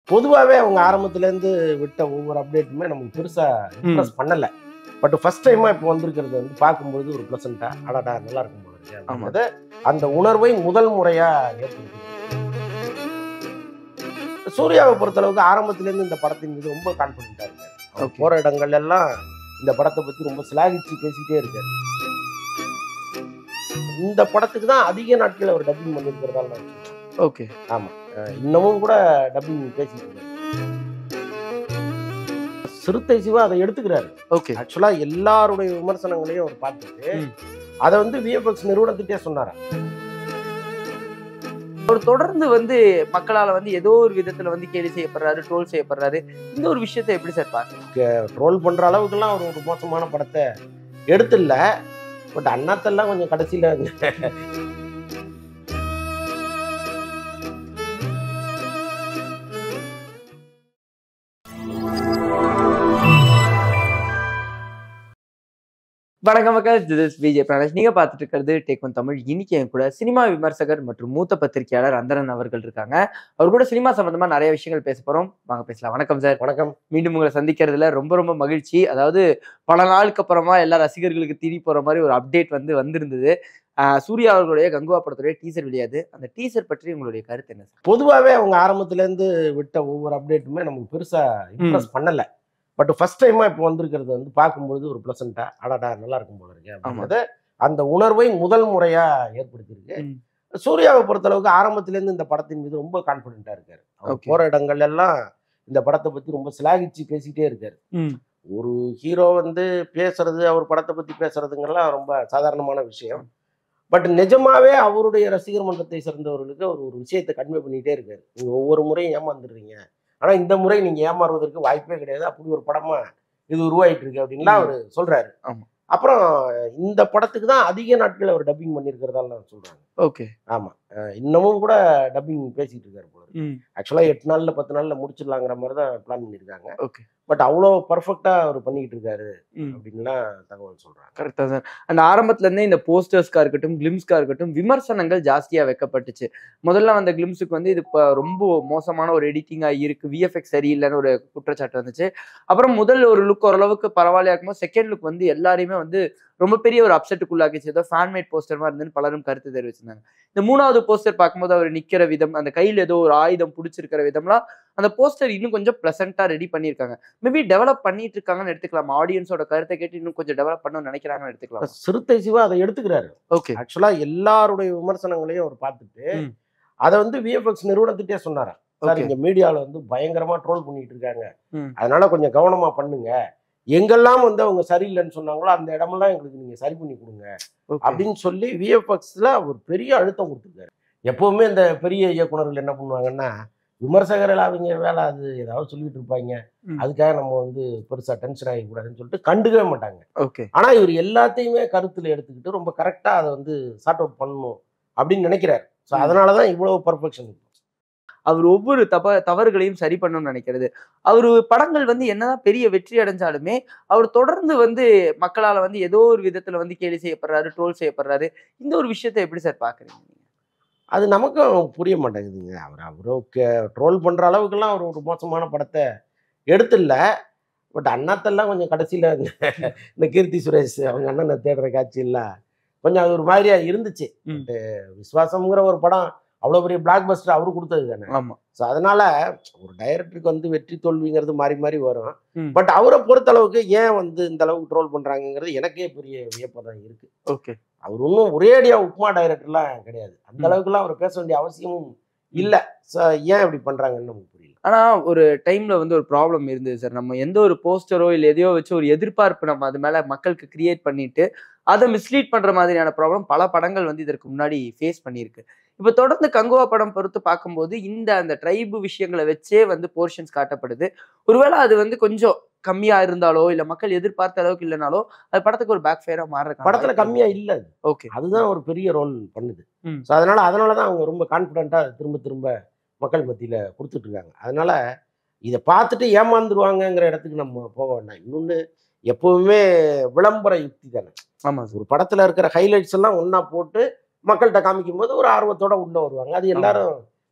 பொதுவாகவே அவங்க ஆரம்பத்துலேருந்து விட்ட ஒவ்வொரு அப்டேட்டுமே நமக்கு பெருசாக இம்ப்ரெஸ் பண்ணலை பட் ஃபர்ஸ்ட் டைமாக இப்போ வந்திருக்கிறது வந்து பார்க்கும்பொழுது ஒரு ப்ளசண்ட்டாக அடடா நல்லா இருக்கும் போல இருக்கு அப்படின்றத அந்த உணர்வை முதல் முறையாக ஏற்படுத்தி சூர்யாவை பொறுத்தளவுக்கு ஆரம்பத்துலேருந்து இந்த படத்தின் மீது ரொம்ப கான்ஃபிடென்ட்டாக இருக்காரு அவர் Okay. போகிற இடங்கள் எல்லாம் இந்த படத்தை பற்றி ரொம்ப சிலாகிச்சு பேசிக்கிட்டே இருக்காரு இந்த படத்துக்கு தான் அதிக நாட்கள் அவர் டப்பிங் பண்ணியிருக்கிறதால நான் சொல்றேன். ஓகே அஹ் இன்னமும் கூட டப்பிங் பேசிட்டு இருக்காரு சிறுத்தை சிவா அதை எடுத்துக்கிறாரு ஓகே ஆக்சுவலா எல்லாருடைய விமர்சனங்களையும் அவர் பார்த்துட்டு ம். அதை வந்து விஎஃப்எக்ஸ் நிறுவனத்துக்கே சொன்னாரா அவர் தொடர்ந்து வந்து மக்களால வந்து ஏதோ ஒரு விதத்துல வந்து கேலி செய்யப்படுறாரு ட்ரோல் செய்யப்படுறாரு இந்த ஒரு விஷயத்தை எப்படி சார் பாக்குறீங்க ட்ரோல் பண்ற அளவுக்குலாம் அவர் ஒரு மோசமான படத்தை எடுத்துல பட் அண்ணாத்தெல்லாம் கொஞ்சம் கடைசியில வணக்கம் மக்கள் திஸ் விஜய் பிரணேஷ் நீங்க பார்த்துட்டு இருக்கிறது டேக் ஒன் தமிழ் இன்னைக்கு என் கூட சினிமா விமர்சகர் மற்றும் மூத்த பத்திரிகையாளர் அந்தரன் அவர்கள் இருக்காங்க அவர் கூட சினிமா சம்பந்தமா நிறைய விஷயங்கள் பேச போறோம் வாங்க பேசலாம் வணக்கம் சார் வணக்கம் மீண்டும் உங்களை சந்திக்கிறதுல ரொம்ப ரொம்ப மகிழ்ச்சி அதாவது பல நாளுக்கு அப்புறமா எல்லா ரசிகர்களுக்கு திரி போற மாதிரி ஒரு அப்டேட் வந்து வந்திருந்தது ஆஹ் சூர்யா அவர்களுடைய கங்குவா படத்துடைய டீசர் வெளியாது அந்த டீசர் பற்றி உங்களுடைய கருத்து என்ன சார் பொதுவாகவே அவங்க ஆரம்பத்துலேருந்து விட்ட ஒவ்வொரு அப்டேட்டுமே நமக்கு பெருசா இம்ப்ரெஸ் பண்ணல பட் ஃபர்ஸ்ட் டைமா இப்போ வந்திருக்கிறது வந்து பார்க்கும்பொழுது ஒரு ப்ளசண்டா அடடா நல்லா இருக்கும் போல இருக்கு அப்படின்றத அந்த உணர்வை முதல் முறையா ஏற்படுத்தியிருக்கு ம். சூர்யாவை பொறுத்தளவுக்கு ஆரம்பத்துலேருந்து இந்த படத்தின் மீது ரொம்ப கான்ஃபிடென்ட்டா இருக்காரு அவர் Okay. போற இடங்கள் எல்லாம் இந்த படத்தை பத்தி ரொம்ப சிலாகிச்சு பேசிட்டே இருக்காரு ம். ஒரு ஹீரோ வந்து பேசுறது அவர் படத்தை பத்தி பேசுறதுங்கெல்லாம் ரொம்ப சாதாரணமான விஷயம் பட் நிஜமாவே அவருடைய ரசிகர் மன்றத்தை சேர்ந்தவர்களுக்கு அவர் ஒரு விஷயத்தை கன்வே பண்ணிட்டே இருக்காரு நீங்க ஒவ்வொரு முறையும் ஏமாந்துடுறீங்க ஆனா இந்த முறை நீங்க ஏமாறுவதற்கு வாய்ப்பே கிடையாது அப்படி ஒரு படமா இது உருவாயிட்டு இருக்கு அப்படின்லாம் ம். அவர் சொல்றாரு ஆமா. அப்புறம் இந்த படத்துக்கு தான் அதிக நாட்கள் அவர் டப்பிங் பண்ணியிருக்கிறதால நான் சொல்றாங்க ஓகே ஆமா அஹ் இன்னமும் கூட டப்பிங் பேசிட்டு இருக்காரு போல இருக்கு. ம் ஆக்சுவலா எட்டு நாள்ல பத்து நாள்ல முடிச்சிடலாங்கிற மாதிரி தான் பிளான் பண்ணியிருக்காங்க ஓகே பட் அவ்வளோ பர்ஃபெக்டா அவர் பண்ணிக்கிட்டு இருக்காரு ம் அப்படின்லாம் தகவல் சொல்றாங்க கரெக்டா சார் அந்த ஆரம்பத்துல இருந்தே இந்த போஸ்டர்ஸ்க்கா இருக்கட்டும் கிளிம்ஸ்க்கா இருக்கட்டும் விமர்சனங்கள் ஜாஸ்தியா வைக்கப்பட்டுச்சு முதல்ல வந்த கிளிம்ஸுக்கு வந்து இது இப்போ ரொம்ப மோசமான ஒரு எடிட்டிங்கா இருக்கு விஎஃப்எக்ஸ் சரியில்லைன்னு ஒரு குற்றச்சாட்டு வந்துச்சு அப்புறம் முதல் ஒரு லுக் ஓரளவுக்கு பரவாயில்லையா இருக்கும்போது செகண்ட் லுக் வந்து எல்லாரையுமே வந்து ரொம்ப பெரிய ஒரு அப்செட்டுக்குள்ளாக்கிச்சு ஏதோ ஃபேன்மேட் போஸ்டர் மாதிரி இருந்துன்னு பலரும் கருத்து தெரிவிச்சிருந்தாங்க இந்த மூணாவது போஸ்டர் பார்க்கும்போது அவர் நிக்கிற விதம் அந்த கையில் ஏதோ ஒரு ஆயுதம் பிடிச்சிருக்கிற விதம்லாம் அந்த போஸ்டர் இன்னும் கொஞ்சம் ப்ளசண்டா ரெடி பண்ணியிருக்காங்க மேபி டெவலப் பண்ணிட்டு இருக்காங்கன்னு எடுத்துக்கலாம் ஆடியன்ஸோட கருத்தை கேட்டு இன்னும் கொஞ்சம் டெவலப் பண்ணணும்னு நினைக்கிறாங்கன்னு எடுத்துக்கலாம் சிறுத்தை சிவா அதை எடுத்துக்கிறாரு ஓகே ஆக்சுவலா எல்லாருடைய விமர்சனங்களையும் அவர் பார்த்துட்டு ம். அதை வந்து விஎஃப்எக்ஸ் நிறுவனத்திட்டே சொன்னாரா சார் ஓகே இங்க மீடியால வந்து பயங்கரமா ட்ரோல் பண்ணிட்டு இருக்காங்க ம். அதனால கொஞ்சம் கவனமா பண்ணுங்க எங்கெல்லாம் வந்து அவங்க சரியில்லைன்னு சொன்னாங்களோ அந்த இடமெல்லாம் எங்களுக்கு நீங்க சரி பண்ணி கொடுங்க அப்படின்னு சொல்லி விஎஃப்எக்ஸ்ல ஒரு பெரிய அழுத்தம் கொடுத்துருக்காரு எப்பவுமே இந்த பெரிய இயக்குனர்கள் என்ன பண்ணுவாங்கன்னா விமர்சகர்கள் அவங்க வேலை அது ஏதாவது சொல்லிட்டு இருப்பாங்க ம். அதுக்காக நம்ம வந்து பெருசா டென்ஷன் ஆகிக்கூடாதுன்னு சொல்லிட்டு கண்டுக்கவே மாட்டாங்க ஓகே ஆனா இவர் எல்லாத்தையுமே கருத்துல எடுத்துக்கிட்டு ரொம்ப கரெக்டா அதை வந்து சார்ட் அவுட் பண்ணணும் அப்படின்னு நினைக்கிறார் ஸோ ம். அதனாலதான் இவ்வளவு பர்ஃபெக்ஷன் அவர் ஒவ்வொரு தப தவறுகளையும் சரி பண்ணணும்னு நினைக்கிறது அவர் படங்கள் வந்து என்னதான் பெரிய வெற்றி அடைஞ்சாலுமே அவர் தொடர்ந்து வந்து மக்களால வந்து ஏதோ ஒரு விதத்துல வந்து கேலி செய்யப்படுறாரு ட்ரோல் செய்யப்படுறாரு இந்த ஒரு விஷயத்தை எப்படி சார் பாக்குறீங்க நீங்க? அது நமக்கும் புரிய மாட்டேங்குதுங்க அவர் அவருக்கு ட்ரோல் பண்ற அளவுக்குலாம் அவர் ஒரு மோசமான படத்தை எடுத்துல பட் அண்ணாத்தெல்லாம் கொஞ்சம் கடைசியில இந்த- இந்த கீர்த்தி சுரேஷ் அவங்க அண்ணனை தேடுற காட்சி எல்லாம் கொஞ்சம் அது ஒரு மாதிரியா இருந்துச்சு ம். பட் விஸ்வாசம்ங்கிற ஒரு படம் அவ்வளோ பெரிய பிளாக் பஸ்டர் அவரு கொடுத்தது தானே ஆமா ஸோ அதனால ஒரு டைரக்டருக்கு வந்து வெற்றி தோல்விங்கிறது மாறி மாறி வரும் ம். பட் அவரை பொறுத்த அளவுக்கு ஏன் வந்து இந்த அளவுக்கு ட்ரோல் பண்றாங்கங்கிறது எனக்கே பெரிய வியப்பாக தான் இருக்கு ஓகே அவர் இன்னும் ஒரேடியா உப்மா டைரக்டர்லாம் கிடையாது அந்த ம். அளவுக்குலாம் அவர் பேச வேண்டிய அவசியமும் இல்ல ஸோ ஏன் இப்படி பண்றாங்கன்னு நமக்கு புரியல ஆனா ஒரு டைம்ல வந்து ஒரு ப்ராப்ளம் இருந்தது சார் நம்ம எந்த ஒரு போஸ்டரோ இல்ல எதையோ வச்சு ஒரு எதிர்பார்ப்பு நம்ம அது மேல மக்களுக்கு கிரியேட் பண்ணிட்டு அதை மிஸ்லீட் பண்ற மாதிரியான ப்ராப்ளம் பல படங்கள் வந்து இதற்கு முன்னாடி ஃபேஸ் பண்ணியிருக்கு இப்போ தொடர்ந்து கங்குவா படம் பொறுத்து பார்க்கும்போது இந்த அந்த ட்ரைபு விஷயங்களை வச்சே வந்து போர்ஷன்ஸ் காட்டப்படுது ஒருவேளை அது வந்து கொஞ்சம் கம்மியா இருந்தாலோ இல்ல மக்கள் எதிர்பார்த்த அளவுக்கு இல்லைனாலோ அது படத்துக்கு ஒரு பேக் ஃபயரா மாறுற படத்துல கம்மியா இல்ல அது ஓகே அதுதான் ஒரு பெரிய ரோல் பண்ணுது ம். ஸோ அதனால அதனால தான் அவங்க ரொம்ப கான்ஃபிடென்ட்டா திரும்ப திரும்ப மக்கள் மத்தியில கொடுத்துட்டு இருக்காங்க அதனால இதை பார்த்துட்டு ஏமாந்துருவாங்கங்கிற இடத்துக்கு நம்ம போக வேண்டாம் இன்னொன்று எப்பவுமே விளம்பர யுக்தி தானே ஆமா சார் ஒரு படத்துல இருக்கிற ஹைலைட்ஸ் எல்லாம் ஒண்ணா போட்டு மக்கள்கிட்ட காமிக்கும் போது ஒரு ஆர்வத்தோட உள்ள வருவாங்க அது எல்லாரும்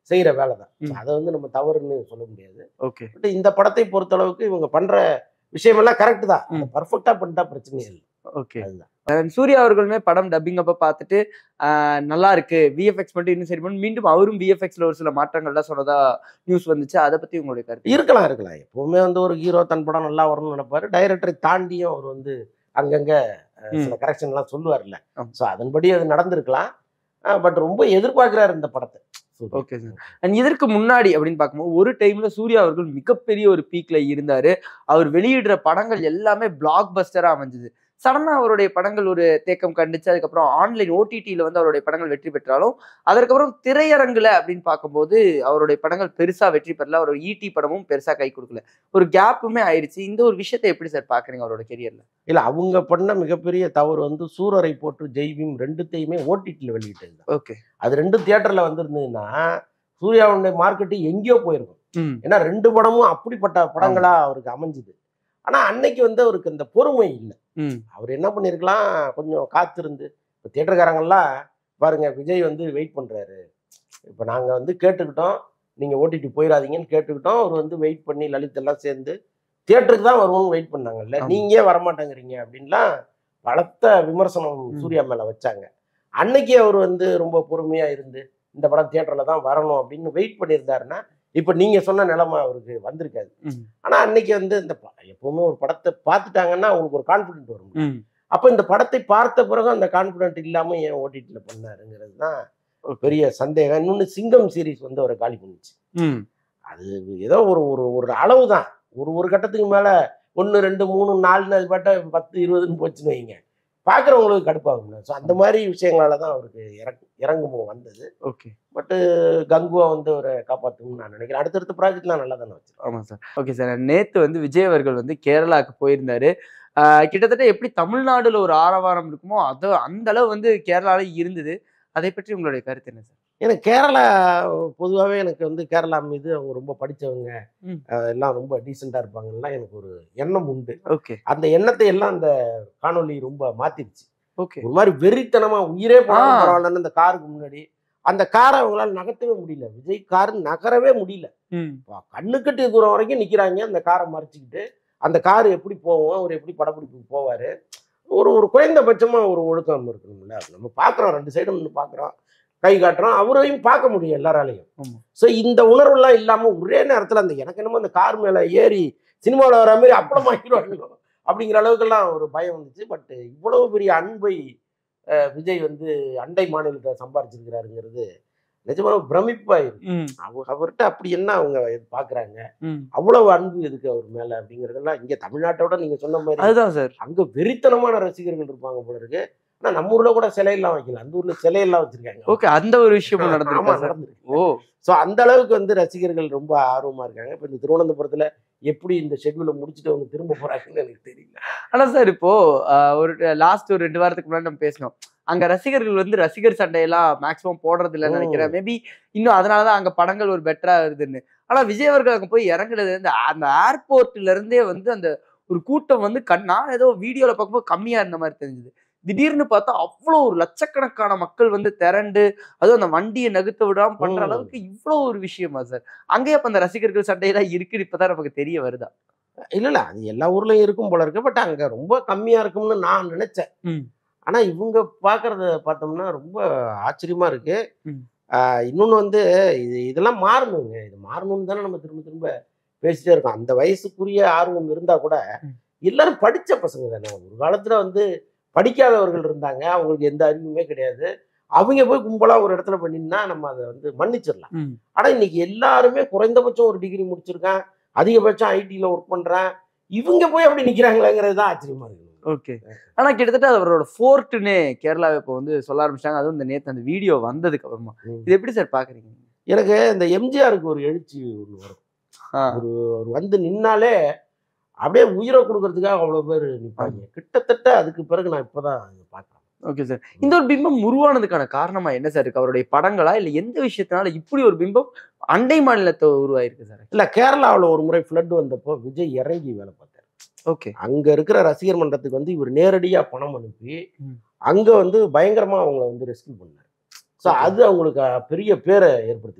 செய்யற வேலை தான் ம். அதை வந்து நம்ம தவறுன்னு சொல்ல முடியாது ஓகே பட் இந்த படத்தை பொறுத்தளவுக்கு இவங்க பண்ற விஷயமெல்லாம் கரெக்ட் தான் ம். பர்ஃபெக்டா பண்ணிட்டா பிரச்சனையே இல்லை ஓகே அதுதான் அஹ் சூர்யா அவர்களுமே படம் டப்பிங் அப்ப பார்த்துட்டு ஆஹ் நல்லா இருக்கு விஎஃப்எக்ஸ் மட்டும் இன்னும் சரி பண்ணி மீண்டும் அவரும் விஎஃப்எக்ஸ்ல ஒரு சில மாற்றங்கள்லாம் சொன்னதா நியூஸ் வந்துச்சு அதை பத்தி உங்களுடைய கருத்து இருக்கலாம் இருக்கலாம் எப்பவுமே வந்து ஒரு ஹீரோ தன் படம் நல்லா வரணும்னு நினைப்பாரு டைரக்டரை தாண்டியும் அவர் வந்து அங்கங்க அஹ், ம். சில கரெக்ஷன் எல்லாம் சொல்லுவார்ல ஆமா. ஸோ அதன்படி அது நடந்திருக்கலாம் பட் ரொம்ப எதிர்பார்க்கிறாரு இந்த படத்தை சூர்யா. ஓகே சார் அண்ட் இதற்கு முன்னாடி அப்படின்னு பார்க்கும்போது ஒரு டைம்ல சூர்யா அவர்கள் மிகப்பெரிய ஒரு பீக்ல இருந்தாரு அவர் வெளியிடுற படங்கள் எல்லாமே பிளாக் பஸ்டரா அமைஞ்சது சடனா அவருடைய படங்கள் ஒரு தேக்கம் கண்டுச்சு அதுக்கப்புறம் ஆன்லைன் ஓடிடியில வந்து அவருடைய படங்கள் வெற்றி பெற்றாலும் அதற்கப்புறம் திரையரங்குல அப்படின்னு பார்க்கும்போது அவருடைய படங்கள் பெருசா வெற்றி பெறல அவர் ஈடி படமும் பெருசா கை கொடுக்கல ஒரு கேப்புமே ஆயிடுச்சு இந்த ஒரு விஷயத்தை எப்படி சார் பாக்குறீங்க அவரோட கெரியர்ல இல்ல அவங்க பண்ண மிகப்பெரிய தவறு வந்து சூரரை போட்டு ஜெய்பீம் ரெண்டுத்தையுமே ஓடிடியில் வெளியிட்டது தான் ஓகே அது ரெண்டு தியேட்டர்ல வந்திருந்ததுன்னா சூர்யாவுடைய மார்க்கெட்டு எங்கேயோ போயிருக்கும் ம் ஏன்னா ரெண்டு படமும் அப்படிப்பட்ட படங்களா அவருக்கு அமைஞ்சுது ஆனா அன்னைக்கு வந்து அவருக்கு அந்த பொறுமை இல்லை ம் அவர் என்ன பண்ணியிருக்கலாம் கொஞ்சம் காத்திருந்து இப்போ தியேட்டர்காரங்கெல்லாம் பாருங்க விஜய் வந்து வெயிட் பண்றாரு இப்போ நாங்கள் வந்து கேட்டுக்கிட்டோம் நீங்கள் ஓடிடி போயிடாதீங்கன்னு கேட்டுக்கிட்டோம் அவர் வந்து வெயிட் பண்ணி லலித் எல்லாம் சேர்ந்து தியேட்டருக்கு தான் வருவோம்னு வெயிட் பண்ணாங்கல்ல ஆமா. நீங்க ஏன் வரமாட்டேங்கிறீங்க அப்படின்லாம் பலத்த விமர்சனம் ம். சூர்யா மேல வச்சாங்க அன்னைக்கு அவர் வந்து ரொம்ப பொறுமையா இருந்து இந்த படம் தியேட்டர்ல தான் வரணும் அப்படின்னு வெயிட் பண்ணியிருந்தாருன்னா இப்போ நீங்க சொன்ன நிலைமை அவருக்கு வந்திருக்காது ம் ஆனா அன்னைக்கு வந்து இந்த ப- எப்பவுமே ஒரு படத்தை பார்த்துட்டாங்கன்னா அவங்களுக்கு ஒரு கான்ஃபிடென்ட் வரும் ம் அப்போ இந்த படத்தை பார்த்த பிறகு அந்த கான்ஃபிடென்ட் இல்லாம ஏன் ஓடிடியில் பண்ணாருங்கிறது தான் ஒரு பெரிய சந்தேகம் இன்னொன்று சிங்கம் சீரிஸ் வந்து அவரை காலி பண்ணுச்சு ம் அது ஏதோ ஒரு ஒரு ஒரு அளவு தான் ஒரு ஒரு கட்டத்துக்கு மேல ஒன்று ரெண்டு மூணு நாலுன்னு அது பாட்ட பத்து இருபதுன்னு போச்சுன்னு வைங்க பார்க்குறவங்களுக்கு கடுப்பாகும்ல ஸோ அந்த மாதிரி விஷயங்களால தான் அவருக்கு இறக்கு இறங்குமுகம் வந்தது ஓகே பட்டு கங்குவா வந்து அவரை காப்பாற்றணும்னு நான் நினைக்கிறேன் அடுத்தடுத்த ப்ராஜெக்ட்லாம் நல்லா தானே வச்சிருக்கோம் ஆமா சார் ஓகே சார் நேத்து வந்து விஜய் அவர்கள் வந்து கேரளாக்கு போயிருந்தாரு ஆஹ் கிட்டத்தட்ட எப்படி தமிழ்நாடுல ஒரு ஆரவாரம் இருக்குமோ அது அந்த அளவு வந்து கேரளால இருந்தது அதை பற்றி உங்களுடைய கருத்து என்ன சார் எனக்கு கேரளா பொதுவாகவே எனக்கு வந்து கேரளா மீது அவங்க ரொம்ப படித்தவங்க ம். எல்லாம் ரொம்ப டீசெண்டாக இருப்பாங்கலாம் எனக்கு ஒரு எண்ணம் உண்டு ஓகே அந்த எண்ணத்தை எல்லாம் அந்த காணொளி ரொம்ப மாத்திருச்சு ஓகே ஒரு மாதிரி வெறித்தனமா உயிரே போனாலும் ஆ. பரவாயில்லன்னு அந்த காருக்கு முன்னாடி அந்த காரை அவங்களால நகர்த்தவே முடியல விஜய் கார் நகரவே முடியல ம் பா- கண்ணுக்கட்டு தூரம் வரைக்கும் நிக்கிறாங்க அந்த காரை மறைச்சிக்கிட்டு அந்த கார் எப்படி போவோம் அவர் எப்படி படப்பிடிப்புக்கு போவாரு ஒரு ஒரு குறைந்தபட்சமா ஒரு ஒழுக்கம் இருக்கணும்ல நம்ம பார்க்குறோம் ரெண்டு சைடும் நின்று பார்க்குறோம் கை காட்டுறோம் அவரையும் பார்க்க முடியும் எல்லாராலையும் ஆமா. ஸோ இந்த உணர்வுலாம் இல்லாம ஒரே நேரத்துல அந்த எனக்கு என்னமோ அந்த கார் மேல ஏறி சினிமாவில் வர மாதிரி அப்பளம் ஆக்கிடுவாங்களோ அப்படிங்கிற அளவுக்கெல்லாம் ஒரு பயம் வந்துச்சு பட் இவ்வளவு பெரிய அன்பை அஹ், விஜய் வந்து அண்டை மாநிலத்தை சம்பாரிச்சிருக்கிறாருங்கிறது நிஜமான பிரமிப்பா இருக்கு ம் அவ அவர்கிட்ட அப்படி என்ன அவங்க பாக்குறாங்க ம் அவ்வளவு அன்பு எதுக்கு அவர் மேல அப்படிங்கறதெல்லாம் இங்க தமிழ்நாட்டோட நீங்க சொன்ன மாதிரி அதுதான் சார் அங்க வெறித்தனமான ரசிகர்கள் இருப்பாங்க போல இருக்கு ஆனா நம்ம ஊர்ல கூட சிலையெல்லாம் வைக்கல அந்த ஊர்ல சிலையெல்லாம் வச்சிருக்காங்க ஓகே அந்த ஒரு விஷயமும் ஆமா நடந்திருக்கா சார் நடந்திருக்கு ஓ ஸோ அந்த அளவுக்கு வந்து ரசிகர்கள் ரொம்ப ஆர்வமா இருக்காங்க இப்போ இந்த திருவனந்தபுரத்துல எப்படி இந்த ஷெட்யூலை முடிச்சுட்டு அவங்க திரும்ப போறாங்கன்னு எனக்கு தெரியல ஆனா சார் இப்போ ஆஹ், ஒரு லாஸ்ட் ஒரு ரெண்டு வாரத்துக்கு முன்னாடி நம்ம பேசணும் அங்க ரசிகர்கள் வந்து ரசிகர் சண்டையெல்லாம் மேக்ஸிமம் போடுறது இல்லைன்னு ஓ. நினைக்கிறேன் மேபி இன்னும் அதனாலதான் அங்க படங்கள் ஒரு பெட்டரா வருதுன்னு ஆனா விஜய் அவர்கள் அங்க போய் இறங்குனது வந்து அந்த ஏர்போர்ட்ல இருந்தே வந்து அந்த ஒரு கூட்டம் வந்து கண் நான் ஏதோ வீடியோல பார்க்கும்போது கம்மியா இருந்த மாதிரி தெரிஞ்சது திடீர்னு பார்த்தா அவ்வளோ ஒரு லட்சக்கணக்கான மக்கள் வந்து திரண்டு அதுவும் அந்த வண்டியை நகுத்த விடாம பண்ற ம். அளவுக்கு இவ்வளோ ஒரு விஷயமா சார் அங்கேயே அப்ப அந்த ரசிகர்கள் சண்டையெல்லாம் இருக்குன்னு இப்பதான் நமக்கு தெரிய வருதா இல்ல இல்ல அது எல்லா ஊர்லயும் இருக்கும் போல இருக்கு பட் அங்க ரொம்ப கம்மியா இருக்கும்னு நான் நினைச்சேன் ம். ஆனா இவங்க பாக்குறத பார்த்தோம்னா ரொம்ப ஆச்சரியமா இருக்கு ம். ஆஹ் இன்னொன்னு வந்து இது இதெல்லாம் மாறணுங்க இது மாறணும்னு தானே நம்ம திரும்ப திரும்ப பேசிட்டே இருக்கோம் அந்த வயசுக்குரிய ஆர்வம் இருந்தா கூட ம். எல்லாரும் படிச்ச பசங்க தானே ஒரு காலத்துல வந்து படிக்காதவர்கள் இருந்தாங்க அவங்களுக்கு எந்த அறிவுமே கிடையாது அவங்க போய் கும்பலா ஒரு இடத்துல பண்ணினா நம்ம அதை வந்து மன்னிச்சிடலாம் ம். ஆனா இன்னைக்கு எல்லாருமே குறைந்தபட்சம் ஒரு டிகிரி முடிச்சிருக்கான் அதிகபட்சம் ஐடில ஒர்க் பண்றான் இவங்க போய் அப்படி நிக்கிறாங்களேங்கிறது தான் ஆச்சரியமா இருக்கு ஓகே ஆனா கிட்டத்தட்ட அது அவரோட ஃபோர்ட்டுன்னு கேரளாவை இப்போ வந்து சொல்ல ஆரம்பிச்சிட்டாங்க அதுவும் இந்த நேத்து அந்த வீடியோ வந்ததுக்கு அப்புறமா ம். இது எப்படி சார் பாக்குறீங்க எனக்கு இந்த எம்ஜிஆருக்கு ஒரு எழுச்சி ஒன்று வரும் ஆ, ஒரு அவர் வந்து நின்னாலே அப்படியே உயிரை கொடுக்கறதுக்காக அவ்வளவு பேர் நிற்பாங்க கிட்டத்தட்ட அதுக்கு பிறகு நான் இப்பதான் இதை பார்க்கறேன் ஓகே சார் இந்த ஒரு பிம்பம் உருவானதுக்கான காரணமா என்ன சார் இருக்கு அவருடைய படங்களா இல்ல எந்த விஷயத்தினால இப்படி ஒரு பிம்பம் அண்டை மாநிலத்தை உருவாயிருக்கு சார் இல்ல கேரளாவில் ஒரு முறை ஃப்ளட் வந்தப்போ விஜய் இறங்கி வேலை பார்த்தார் ஓகே அங்க இருக்கிற ரசிகர் மன்றத்துக்கு வந்து இவர் நேரடியா பணம் அனுப்பி ம். அங்க வந்து பயங்கரமா அவங்கள வந்து ரெஸ்கியூ பண்ணார் ஸோ Okay. அது அவங்களுக்கு அஹ், பெரிய பேரை ஏற்படுத்தி கொடுத்துச்சு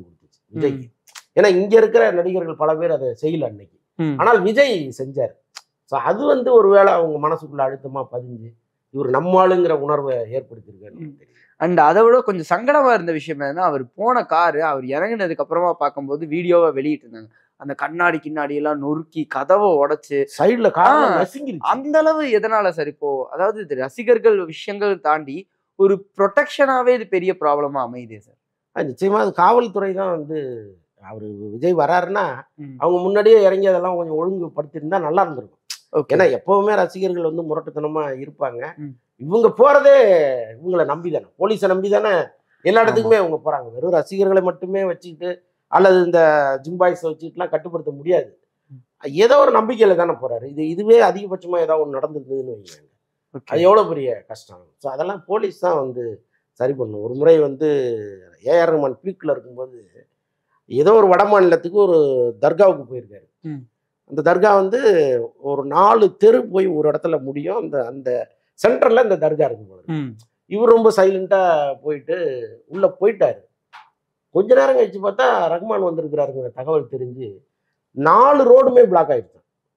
விஜய் ஏன்னா இங்க இருக்கிற நடிகர்கள் பல பேர் அதை செய்யல அன்னைக்கு ம். ஆனால் விஜய் செஞ்சார் ஸோ அது வந்து ஒருவேளை அவங்க மனசுக்குள்ள அழுத்தமா பதிஞ்சு இவர் நம்மாளுங்கிற உணர்வை ஏற்படுத்தியிருக்காரு ம். அண்ட் அதை விட கொஞ்சம் சங்கடமா இருந்த விஷயம் என்னன்னா அவர் போன காரு அவர் இறங்குனதுக்கு அப்புறமா பார்க்கும்போது வீடியோவை வெளியிட்டு இருந்தாங்க அந்த கண்ணாடி கிண்ணாடி எல்லாம் நொறுக்கி கதவை உடைச்சு சைடுல காரணம் ஆ, நசுங்கிருச்சு அந்த அளவு எதனால சார் இப்போ அதாவது இது ரசிகர்கள் விஷயங்கள் தாண்டி ஒரு ப்ரொடெக்ஷனாவே இது பெரிய ப்ராப்ளமா அமையுதே சார் அது நிச்சயமா அது காவல்துறை தான் வந்து அவர் விஜய் வராருன்னா ம். அவங்க முன்னாடியே இறங்கி அதெல்லாம் கொஞ்சம் ஒழுங்குபடுத்தியிருந்தா நல்லா இருந்திருக்கும் ஓகே ஏன்னா எப்பவுமே ரசிகர்கள் வந்து முரட்டுத்தனமா இருப்பாங்க ம். இவங்க போறதே இவங்கள நம்பி தானே போலீஸை நம்பி தானே எல்லா இடத்துக்குமே அவங்க போறாங்க வெறும் ரசிகர்களை மட்டுமே வச்சுக்கிட்டு அல்லது இந்த ஜிம்பாய்ஸை வச்சுக்கிட்டுலாம் கட்டுப்படுத்த முடியாது ஏதோ ஒரு நம்பிக்கையில தானே போறாரு இது இதுவே அதிகபட்சமா ஏதாவது ஒன்று நடந்திருந்ததுன்னு வைங்க அது எவ்வளோ பெரிய கஷ்டம் ஸோ அதெல்லாம் போலீஸ் தான் வந்து சரி பண்ணும் ஒரு முறை வந்து ஏஆர் ரஹ்மான் பீக்கில் இருக்கும்போது ஏதோ ஒரு வட மாநிலத்துக்கு ஒரு தர்காவுக்கு போயிருக்காரு ம். அந்த தர்கா வந்து ஒரு நாலு தெரு போய் ஒரு இடத்துல முடியும் அந்த அந்த சென்டர்ல இந்த தர்கா இருக்கும் போல இருக்கு. ம். இவர் ரொம்ப சைலண்டா போயிட்டு உள்ள போயிட்டாரு கொஞ்ச நேரம் கழிச்சு பார்த்தா ரஹ்மான் வந்திருக்கிறாருங்கிற தகவல் தெரிஞ்சு நாலு ரோடுமே பிளாக் ஆயிடுச்சு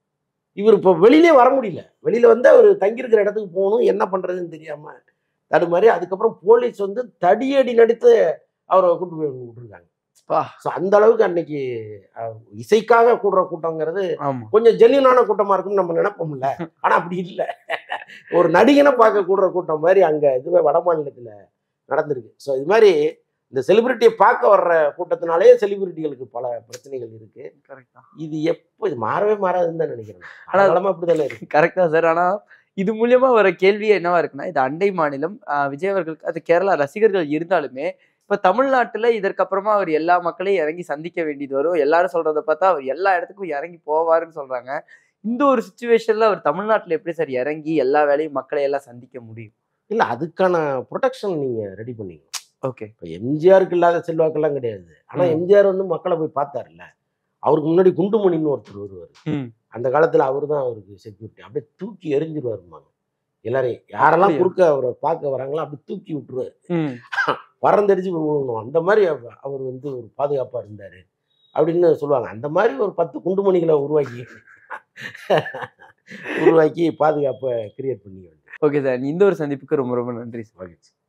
இவர் இப்போ வெளியிலே வர முடியல வெளியில வந்து அவர் தங்கியிருக்கிற இடத்துக்கு போகணும் என்ன பண்றதுன்னு தெரியாம தடுமாறி அதுக்கப்புறம் போலீஸ் வந்து தடியடி நடித்து அவரை கூட்டு போய் விட்டுருக்காங்க பா. ஸோ அந்த அளவுக்கு அன்னைக்கு அஹ், இசைக்காக கூடுற கூட்டங்கிறது ஆமா கொஞ்சம் ஜென்யூனான கூட்டமா இருக்கும்னு நம்ம நினைப்போம்ல ஆனா அப்படி இல்லை ஒரு நடிகனை பார்க்க கூடுற கூட்டம் மாதிரி அங்க இதுவே வட மாநிலத்துல நடந்திருக்கு ஸோ இது மாதிரி இந்த செலிபிரிட்டியை பார்க்க வர்ற கூட்டத்தினாலேயே செலிபிரிட்டிகளுக்கு பல பிரச்சனைகள் இருக்கு கரெக்ட் தான் இது எப்போ இது மாறவே மாறாதுன்னு தான் நினைக்கிறேன் ஆனா- காலமா அப்படிதானே இருக்கு கரெக்ட் தான் சார் ஆனா இது மூலியமா வர கேள்வியே என்னவா இருக்குன்னா இது அண்டை மாநிலம் ஆஹ் விஜய் அவர்களுக்கு அது கேரளா ரசிகர்கள் இருந்தாலுமே இப்ப தமிழ்நாட்டுல இதற்கப்புறமா அவர் எல்லா மக்களையும் இறங்கி சந்திக்க வேண்டியது வரும் எல்லாரும் சொல்றத பார்த்தா அவர் எல்லா இடத்துக்கும் இறங்கி போவாருன்னு சொல்றாங்க இந்த ஒரு சுச்சுவேஷன்ல அவர் தமிழ்நாட்டுல எப்படி சார் இறங்கி எல்லா வேலையும் மக்களை எல்லாம் சந்திக்க முடியும் இல்ல அதுக்கான ப்ரொடெக்ஷன் நீங்க ரெடி பண்ணீங்க ஓகே இப்போ எம்ஜிஆருக்கு இல்லாத செல்வாக்கெல்லாம் கிடையாது ஆனா ம். எம்ஜிஆர் வந்து மக்களை போய் பார்த்தாருல்ல அவருக்கு முன்னாடி குண்டுமணின்னு ஒருத்தர் வருவார் ம். அந்த காலத்துல அவர் தான் அவருக்கு செக்யூரிட்டி அப்படியே தூக்கி எறிஞ்சிருவாருமாங்க எல்லாரையும் யாரெல்லாம் அப்படியா? குறுக்க அவரை பார்க்க வராங்களோ அப்படி தூக்கி விட்டுருவாரு பறந்தடிச்சு போய் விழுகணும் அந்த மாதிரி அவ- அவர் வந்து ஒரு பாதுகாப்பா இருந்தாரு அப்படின்னு சொல்லுவாங்க அந்த மாதிரி ஒரு பத்து குண்டுமணிகளை உருவாக்கி உருவாக்கி பாதுகாப்பை கிரியேட் பண்ணி ஓகே சார் இந்த ஒரு சந்திப்புக்கு ரொம்ப ரொம்ப நன்றி சார் மகிழ்ச்சி